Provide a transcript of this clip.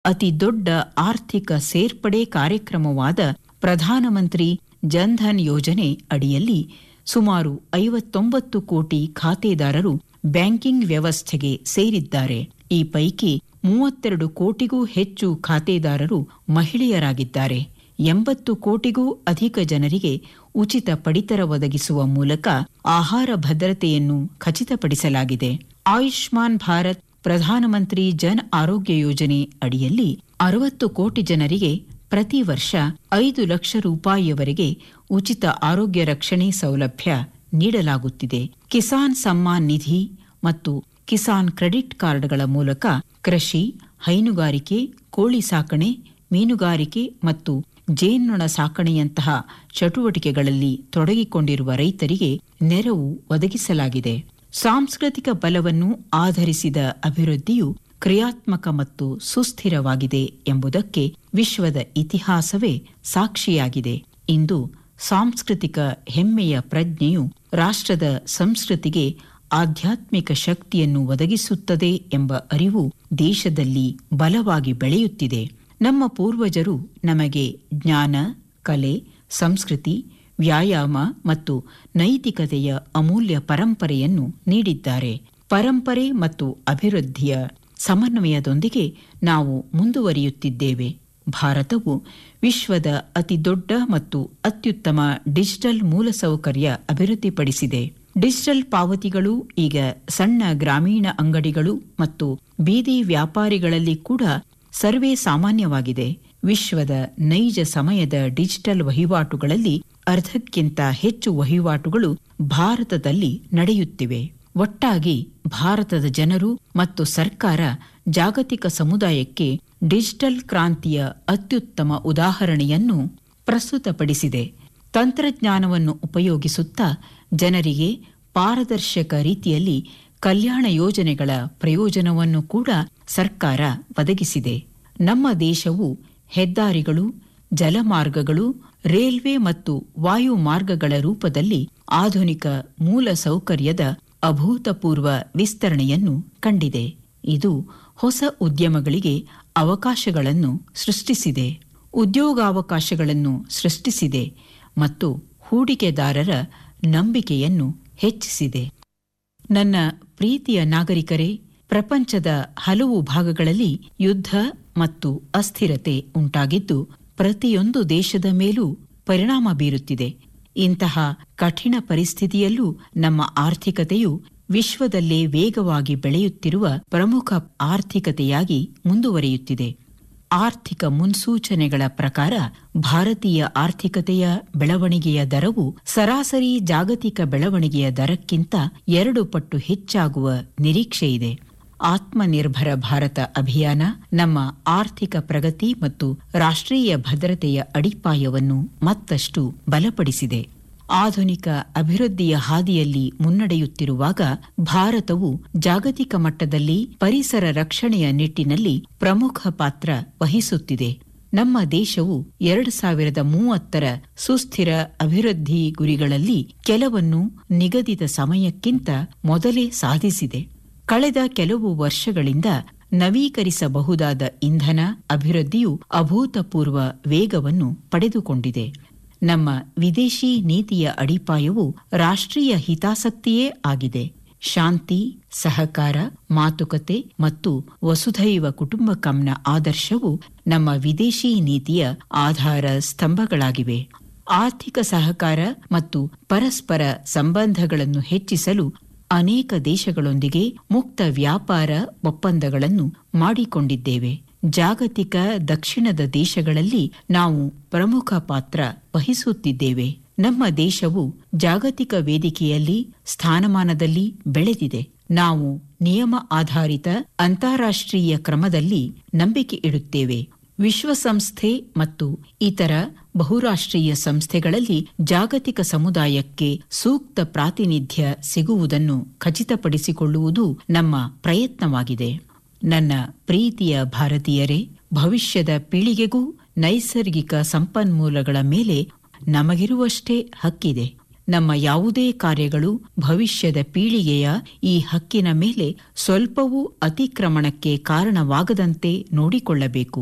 ಅತಿ ದೊಡ್ಡ ಆರ್ಥಿಕ ಸೇರ್ಪಡೆ ಕಾರ್ಯಕ್ರಮವಾದ ಪ್ರಧಾನಮಂತ್ರಿ ಜನ್ಧನ್ ಯೋಜನೆ ಅಡಿಯಲ್ಲಿ ಸುಮಾರು ಐವತ್ತೊಂಬತ್ತು ಕೋಟಿ ಖಾತೆದಾರರು ಬ್ಯಾಂಕಿಂಗ್ ವ್ಯವಸ್ಥೆಗೆ ಸೇರಿದ್ದಾರೆ ಈ ಪೈಕಿ ಮೂವತ್ತೆರಡು ಕೋಟಿಗೂ ಹೆಚ್ಚು ಖಾತೆದಾರರು ಮಹಿಳೆಯರಾಗಿದ್ದಾರೆ ಎಂಬತ್ತು ಕೋಟಿಗೂ ಅಧಿಕ ಜನರಿಗೆ ಉಚಿತ ಪಡಿತರ ಒದಗಿಸುವ ಮೂಲಕ ಆಹಾರ ಭದ್ರತೆಯನ್ನು ಖಚಿತಪಡಿಸಲಾಗಿದೆ ಆಯುಷ್ಮಾನ್ ಭಾರತ್ ಪ್ರಧಾನಮಂತ್ರಿ ಜನ್ ಆರೋಗ್ಯ ಯೋಜನೆ ಅಡಿಯಲ್ಲಿ ಅರವತ್ತು ಕೋಟಿ ಜನರಿಗೆ ಪ್ರತಿ ವರ್ಷ ಐದು ಲಕ್ಷ ರೂಪಾಯಿಯವರೆಗೆ ಉಚಿತ ಆರೋಗ್ಯ ರಕ್ಷಣೆ ಸೌಲಭ್ಯ ನೀಡಲಾಗುತ್ತಿದೆ ಕಿಸಾನ್ ಸಮ್ಮಾನ್ ನಿಧಿ ಮತ್ತು ಕಿಸಾನ್ ಕ್ರೆಡಿಟ್ ಕಾರ್ಡ್ಗಳ ಮೂಲಕ ಕೃಷಿ ಹೈನುಗಾರಿಕೆ ಕೋಳಿ ಸಾಕಣೆ ಮೀನುಗಾರಿಕೆ ಮತ್ತು ಜೇನ್ನೊಣ ಸಾಕಣೆಯಂತಹ ಚಟುವಟಿಕೆಗಳಲ್ಲಿ ತೊಡಗಿಕೊಂಡಿರುವ ರೈತರಿಗೆ ನೆರವು ಒದಗಿಸಲಾಗಿದೆ ಸಾಂಸ್ಕೃತಿಕ ಬಲವನ್ನು ಆಧರಿಸಿದ ಅಭಿವೃದ್ಧಿಯು ಕ್ರಿಯಾತ್ಮಕ ಮತ್ತು ಸುಸ್ಥಿರವಾಗಿದೆ ಎಂಬುದಕ್ಕೆ ವಿಶ್ವದ ಇತಿಹಾಸವೇ ಸಾಕ್ಷಿಯಾಗಿದೆ ಇಂದು ಸಾಂಸ್ಕೃತಿಕ ಹೆಮ್ಮೆಯ ಪ್ರಜ್ಞೆಯು ರಾಷ್ಟ್ರದ ಸಂಸ್ಕೃತಿಗೆ ಆಧ್ಯಾತ್ಮಿಕ ಶಕ್ತಿಯನ್ನು ಒದಗಿಸುತ್ತದೆ ಎಂಬ ಅರಿವು ದೇಶದಲ್ಲಿ ಬಲವಾಗಿ ಬೆಳೆಯುತ್ತಿದೆ ನಮ್ಮ ಪೂರ್ವಜರು ನಮಗೆ ಜ್ಞಾನ ಕಲೆ ಸಂಸ್ಕೃತಿ ವ್ಯಾಯಾಮ ಮತ್ತು ನೈತಿಕತೆಯ ಅಮೂಲ್ಯ ಪರಂಪರೆಯನ್ನು ನೀಡಿದ್ದಾರೆ ಪರಂಪರೆ ಮತ್ತು ಅಭಿವೃದ್ಧಿಯ ಸಮನ್ವಯದೊಂದಿಗೆ ನಾವು ಮುಂದುವರಿಯುತ್ತಿದ್ದೇವೆ ಭಾರತವು ವಿಶ್ವದ ಅತಿ ದೊಡ್ಡ ಮತ್ತು ಅತ್ಯುತ್ತಮ ಡಿಜಿಟಲ್ ಮೂಲಸೌಕರ್ಯ ಅಭಿವೃದ್ಧಿಪಡಿಸಿದೆ ಡಿಜಿಟಲ್ ಪಾವತಿಗಳು ಈಗ ಸಣ್ಣ ಗ್ರಾಮೀಣ ಅಂಗಡಿಗಳು ಮತ್ತು ಬೀದಿ ವ್ಯಾಪಾರಿಗಳಲ್ಲಿ ಕೂಡ ಸರ್ವೇ ಸಾಮಾನ್ಯವಾಗಿದೆ ವಿಶ್ವದ ನೈಜ ಸಮಯದ ಡಿಜಿಟಲ್ ವಹಿವಾಟುಗಳಲ್ಲಿ ಅರ್ಧಕ್ಕಿಂತ ಹೆಚ್ಚು ವಹಿವಾಟುಗಳು ಭಾರತದಲ್ಲಿ ನಡೆಯುತ್ತಿವೆ ಒಟ್ಟಾಗಿ ಭಾರತದ ಜನರು ಮತ್ತು ಸರ್ಕಾರ ಜಾಗತಿಕ ಸಮುದಾಯಕ್ಕೆ ಡಿಜಿಟಲ್ ಕ್ರಾಂತಿಯ ಅತ್ಯುತ್ತಮ ಉದಾಹರಣೆಯನ್ನು ಪ್ರಸ್ತುತಪಡಿಸಿದೆ ತಂತ್ರಜ್ಞಾನವನ್ನು ಉಪಯೋಗಿಸುತ್ತಾ ಜನರಿಗೆ ಪಾರದರ್ಶಕ ರೀತಿಯಲ್ಲಿ ಕಲ್ಯಾಣ ಯೋಜನೆಗಳ ಪ್ರಯೋಜನವನ್ನು ಕೂಡ ಸರ್ಕಾರ ಒದಗಿಸಿದೆ ನಮ್ಮ ದೇಶವು ಹೆದ್ದಾರಿಗಳು ಜಲಮಾರ್ಗಗಳು ರೈಲ್ವೆ ಮತ್ತು ವಾಯು ಮಾರ್ಗಗಳ ರೂಪದಲ್ಲಿ ಆಧುನಿಕ ಮೂಲ ಸೌಕರ್ಯದ ಅಭೂತಪೂರ್ವ ವಿಸ್ತರಣೆಯನ್ನು ಕಂಡಿದೆ ಇದು ಹೊಸ ಉದ್ಯಮಗಳಿಗೆ ಅವಕಾಶಗಳನ್ನು ಸೃಷ್ಟಿಸಿದೆ ಉದ್ಯೋಗಾವಕಾಶಗಳನ್ನು ಸೃಷ್ಟಿಸಿದೆ ಮತ್ತು ಹೂಡಿಕೆದಾರರ ನಂಬಿಕೆಯನ್ನು ಹೆಚ್ಚಿಸಿದೆ ನನ್ನ ಪ್ರೀತಿಯ ನಾಗರಿಕರೇ ಪ್ರಪಂಚದ ಹಲವು ಭಾಗಗಳಲ್ಲಿ ಯುದ್ಧ ಮತ್ತು ಅಸ್ಥಿರತೆ ಉಂಟಾಗಿದ್ದು ಪ್ರತಿಯೊಂದು ದೇಶದ ಮೇಲೂ ಪರಿಣಾಮ ಬೀರುತ್ತಿದೆ ಇಂತಹ ಕಠಿಣ ಪರಿಸ್ಥಿತಿಯಲ್ಲೂ ನಮ್ಮ ಆರ್ಥಿಕತೆಯು ವಿಶ್ವದಲ್ಲೇ ವೇಗವಾಗಿ ಬೆಳೆಯುತ್ತಿರುವ ಪ್ರಮುಖ ಆರ್ಥಿಕತೆಯಾಗಿ ಮುಂದುವರಿಯುತ್ತಿದೆ ಆರ್ಥಿಕ ಮುನ್ಸೂಚನೆಗಳ ಪ್ರಕಾರ ಭಾರತೀಯ ಆರ್ಥಿಕತೆಯ ಬೆಳವಣಿಗೆಯ ದರವು ಸರಾಸರಿ ಜಾಗತಿಕ ಬೆಳವಣಿಗೆಯ ದರಕ್ಕಿಂತ ಎರಡು ಪಟ್ಟು ಹೆಚ್ಚಾಗುವ ನಿರೀಕ್ಷೆಯಿದೆ ಆತ್ಮನಿರ್ಭರ ಭಾರತ ಅಭಿಯಾನ ನಮ್ಮ ಆರ್ಥಿಕ ಪ್ರಗತಿ ಮತ್ತು ರಾಷ್ಟ್ರೀಯ ಭದ್ರತೆಯ ಅಡಿಪಾಯವನ್ನು ಮತ್ತಷ್ಟು ಬಲಪಡಿಸಿದೆ ಆಧುನಿಕ ಅಭಿವೃದ್ಧಿಯ ಹಾದಿಯಲ್ಲಿ ಮುನ್ನಡೆಯುತ್ತಿರುವಾಗ ಭಾರತವು ಜಾಗತಿಕ ಮಟ್ಟದಲ್ಲಿ ಪರಿಸರ ರಕ್ಷಣೆಯ ನಿಟ್ಟಿನಲ್ಲಿ ಪ್ರಮುಖ ಪಾತ್ರ ವಹಿಸುತ್ತಿದೆ ನಮ್ಮ ದೇಶವು ಎರಡು ಸಾವಿರದ ಮೂವತ್ತರ ಸುಸ್ಥಿರ ಅಭಿವೃದ್ಧಿ ಗುರಿಗಳಲ್ಲಿ ಕೆಲವನ್ನು ನಿಗದಿತ ಸಮಯಕ್ಕಿಂತ ಮೊದಲೇ ಸಾಧಿಸಿದೆ ಕಳೆದ ಕೆಲವು ವರ್ಷಗಳಿಂದ ನವೀಕರಿಸಬಹುದಾದ ಇಂಧನ ಅಭಿವೃದ್ಧಿಯು ಅಭೂತಪೂರ್ವ ವೇಗವನ್ನು ಪಡೆದುಕೊಂಡಿದೆ ನಮ್ಮ ವಿದೇಶಿ ನೀತಿಯ ಅಡಿಪಾಯವು ರಾಷ್ಟ್ರೀಯ ಹಿತಾಸಕ್ತಿಯೇ ಆಗಿದೆ ಶಾಂತಿ ಸಹಕಾರ ಮಾತುಕತೆ ಮತ್ತು ವಸುಧೈವ ಕುಟುಂಬಕಂನ ಆದರ್ಶವು ನಮ್ಮ ವಿದೇಶಿ ನೀತಿಯ ಆಧಾರ ಸ್ತಂಭಗಳಾಗಿವೆ ಆರ್ಥಿಕ ಸಹಕಾರ ಮತ್ತು ಪರಸ್ಪರ ಸಂಬಂಧಗಳನ್ನು ಹೆಚ್ಚಿಸಲು ಅನೇಕ ದೇಶಗಳೊಂದಿಗೆ ಮುಕ್ತ ವ್ಯಾಪಾರ ಒಪ್ಪಂದಗಳನ್ನು ಮಾಡಿಕೊಂಡಿದ್ದೇವೆ ಜಾಗತಿಕ ದಕ್ಷಿಣದ ದೇಶಗಳಲ್ಲಿ ನಾವು ಪ್ರಮುಖ ಪಾತ್ರ ವಹಿಸುತ್ತಿದ್ದೇವೆ ನಮ್ಮ ದೇಶವು ಜಾಗತಿಕ ವೇದಿಕೆಯಲ್ಲಿ ಸ್ಥಾನಮಾನದಲ್ಲಿ ಬೆಳೆದಿದೆ ನಾವು ನಿಯಮ ಆಧಾರಿತ ಅಂತಾರಾಷ್ಟ್ರೀಯ ಕ್ರಮದಲ್ಲಿ ನಂಬಿಕೆ ಇಡುತ್ತೇವೆ ವಿಶ್ವಸಂಸ್ಥೆ ಮತ್ತು ಇತರ ಬಹುರಾಷ್ಟ್ರೀಯ ಸಂಸ್ಥೆಗಳಲ್ಲಿ ಜಾಗತಿಕ ಸಮುದಾಯಕ್ಕೆ ಸೂಕ್ತ ಪ್ರಾತಿನಿಧ್ಯ ಸಿಗುವುದನ್ನು ಖಚಿತಪಡಿಸಿಕೊಳ್ಳುವುದು ನಮ್ಮ ಪ್ರಯತ್ನವಾಗಿದೆ ನನ್ನ ಪ್ರೀತಿಯ ಭಾರತೀಯರೇ ಭವಿಷ್ಯದ ಪೀಳಿಗೆಗೂ ನೈಸರ್ಗಿಕ ಸಂಪನ್ಮೂಲಗಳ ಮೇಲೆ ನಮಗಿರುವಷ್ಟೇ ಹಕ್ಕಿದೆ ನಮ್ಮ ಯಾವುದೇ ಕಾರ್ಯಗಳು ಭವಿಷ್ಯದ ಪೀಳಿಗೆಯ ಈ ಹಕ್ಕಿನ ಮೇಲೆ ಸ್ವಲ್ಪವೂ ಅತಿಕ್ರಮಣಕ್ಕೆ ಕಾರಣವಾಗದಂತೆ ನೋಡಿಕೊಳ್ಳಬೇಕು